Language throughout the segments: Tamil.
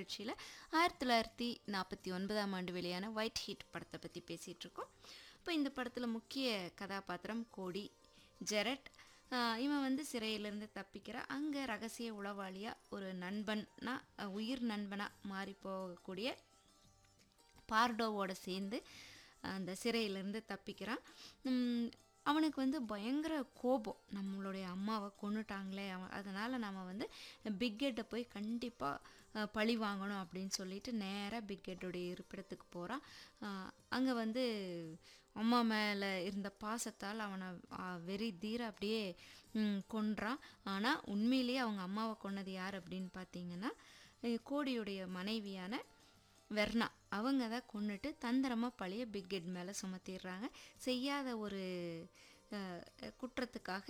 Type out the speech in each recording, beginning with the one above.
நிகழ்ச்சியில் ஆயிரத்தி தொள்ளாயிரத்தி நாற்பத்தி ஒன்பதாம் ஆண்டு வெளியான ஒயிட் ஹீட் படத்தை பற்றி பேசிகிட்டு இருக்கோம் இப்போ இந்த படத்தில் முக்கிய கதாபாத்திரம் கோடி ஜெரட் ஆஹ் இவன் வந்து சிறையிலேருந்து தப்பிக்கிறான் அங்கே ரகசிய உளவாளியாக ஒரு நண்பன்னா அஹ் உயிர் நண்பனாக மாறி போகக்கூடிய பார்டோவோட சேர்ந்து அந்த சிறையிலேருந்து தப்பிக்கிறான் உம், அவனுக்கு வந்து பயங்கர கோபம் நம்மளுடைய அம்மாவை கொன்னுட்டாங்களே அவன் அதனால் நம்ம வந்து பிக்கெட்டை போய் கண்டிப்பாக பழி வாங்கணும் அப்படின்னு சொல்லிட்டு நேராக பிக்கெட்டோடைய இருப்பிடத்துக்கு போகிறான் அங்கே வந்து அம்மா மேலே இருந்த பாசத்தால் அவனை ஆ, வெறி தீர அப்படியே ம், கொன்றான் ஆனால் உண்மையிலேயே அவங்க அம்மாவை கொன்னது யார் அப்படின்னு பார்த்தீங்கன்னா அஹ் கோடியுடைய மனைவியான வெர்னா அவங்க தான் கொன்னுட்டு தந்திரமாக பழைய பிக்கெட் மேலே சுமத்திடுறாங்க செய்யாத ஒரு அஹ், குற்றத்துக்காக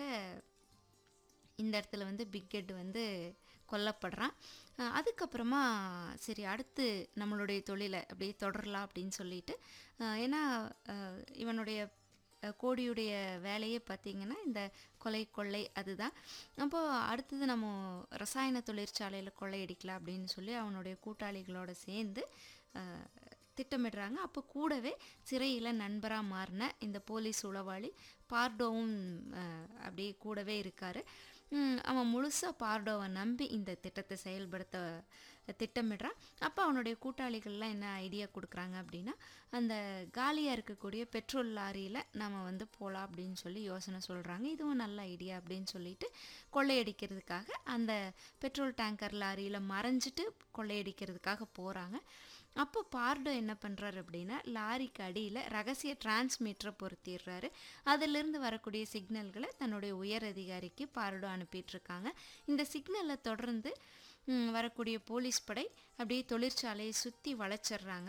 இந்த இடத்துல வந்து பிக்கெட் வந்து கொல்லப்படுறான் அஹ் அதுக்கப்புறமா சரி அடுத்து நம்மளுடைய தொழிலை அப்படியே தொடரலாம் அப்படின்னு சொல்லிட்டு அஹ் ஏன்னா அஹ் இவனுடைய அஹ் கோடியுடைய வேலையே பார்த்திங்கன்னா இந்த கொலை கொள்ளை அதுதான் அப்போ அடுத்தது நம்ம ரசாயன தொழிற்சாலையில் கொள்ளையடிக்கலாம் அப்படின்னு சொல்லி அவனுடைய கூட்டாளிகளோட சேர்ந்து அஹ், திட்டமிடுறாங்க அப்போ கூடவே சிறையில் நண்பராக மாறின இந்த போலீஸ் உளவாளி பார்டோவும் அஹ், அப்படியே கூடவே இருக்கார் அவன் முழுசாக பார்டோவை நம்பி இந்த திட்டத்தை செயல்படுத்த திட்டமிடுறான் அப்போ அவனுடைய கூட்டாளிகள்லாம் என்ன ஐடியா கொடுக்குறாங்க அப்படின்னா அந்த காலியாக இருக்கக்கூடிய பெட்ரோல் லாரியில் நம்ம வந்து போகலாம் அப்படின்னு சொல்லி யோசனை சொல்கிறாங்க இதுவும் நல்ல ஐடியா அப்படின்னு சொல்லிட்டு கொள்ளையடிக்கிறதுக்காக அந்த பெட்ரோல் டேங்கர் லாரியில் மறைஞ்சிட்டு கொள்ளையடிக்கிறதுக்காக போகிறாங்க அப்போ பார்டோ என்ன பண்ணுறாரு அப்படின்னா லாரிக்கு அடியில் ரகசிய டிரான்ஸ்மீட்டரை பொருத்திடுறாரு அதிலிருந்து வரக்கூடிய சிக்னல்களை தன்னுடைய உயர் அதிகாரிக்கு பார்டோ அனுப்பிட்டுருக்காங்க இந்த சிக்னலை தொடர்ந்து ம், வரக்கூடிய போலீஸ் படை அப்படியே தொழிற்சாலையை சுற்றி வளைச்சிடுறாங்க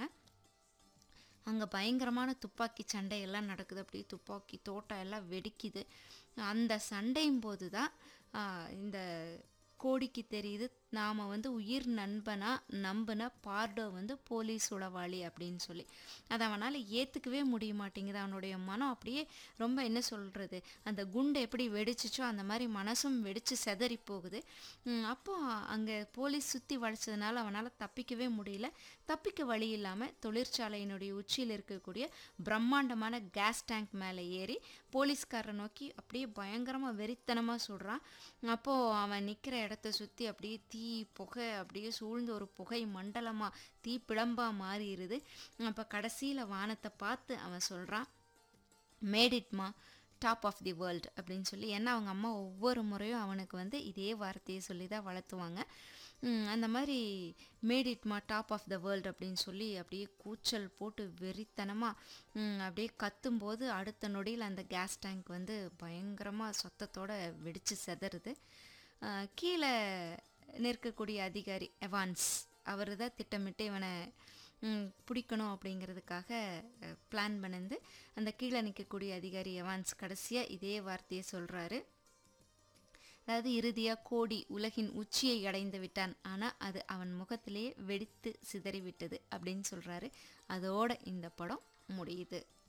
அங்கே பயங்கரமான துப்பாக்கி சண்டையெல்லாம் நடக்குது அப்படியே துப்பாக்கி தோட்டம் எல்லாம் வெடிக்குது அந்த சண்டையும் போது தான் இந்த கோடிக்கு தெரியுது நாம் வந்து உயிர் நண்பனா நம்பின பார்டோ வந்து போலீஸ் உளவாளி அப்படின்னு சொல்லி அதை அவனால் ஏற்றுக்கவே முடிய மாட்டேங்குது அவனுடைய மனம் அப்படியே ரொம்ப என்ன சொல்கிறது அந்த குண்டு எப்படி வெடிச்சிச்சோ அந்த மாதிரி மனசும் வெடித்து செதறி போகுது உம், அப்போ அங்கே போலீஸ் சுற்றி வளைச்சதுனால அவனால் தப்பிக்கவே முடியல தப்பிக்க வழி இல்லாமல் தொழிற்சாலையினுடைய உச்சியில் இருக்கக்கூடிய பிரம்மாண்டமான கேஸ் டேங்க் மேலே ஏறி போலீஸ்காரரை நோக்கி அப்படியே பயங்கரமாக வெறித்தனமாக சுடுறான் அப்போது அவன் நிற்கிற இடத்த சுற்றி அப்படியே தீ புகை அப்படியே சூழ்ந்து ஒரு புகை மண்டலமாக தீ பிளம்பாக மாறிடுது அப்போ கடைசியில் வானத்தை பார்த்து அவன் சொல்கிறான் made it ma top of the world அப்படின்னு சொல்லி ஏன்னா அவங்க அம்மா ஒவ்வொரு முறையும் அவனுக்கு வந்து இதே வார்த்தையை சொல்லி தான் வளர்த்துவாங்க உம், அந்த மாதிரி made it ma top of the world அப்படின்னு சொல்லி அப்படியே கூச்சல் போட்டு வெறித்தனமாக அப்படியே கத்தும்போது அடுத்த நொடியில் அந்த கேஸ் டேங்க் வந்து பயங்கரமாக சத்தத்தோட வெடித்து செதறுது அஹ், கீழே நிற்கக்கூடிய அதிகாரி எவான்ஸ் அவர் தான் திட்டமிட்டு இவனை ம், பிடிக்கணும் அப்படிங்கிறதுக்காக பிளான் பண்ணிருந்து அந்த கீழே நிற்கக்கூடிய அதிகாரி எவான்ஸ் கடைசியாக இதே வார்த்தையை சொல்கிறாரு அதாவது இறுதியாக கோடி உலகின் உச்சியை அடைந்து விட்டான் ஆனால் அது அவன் முகத்திலேயே வெடித்து சிதறிவிட்டது அப்படின்னு சொல்கிறாரு அதோட இந்த படம் முடியுது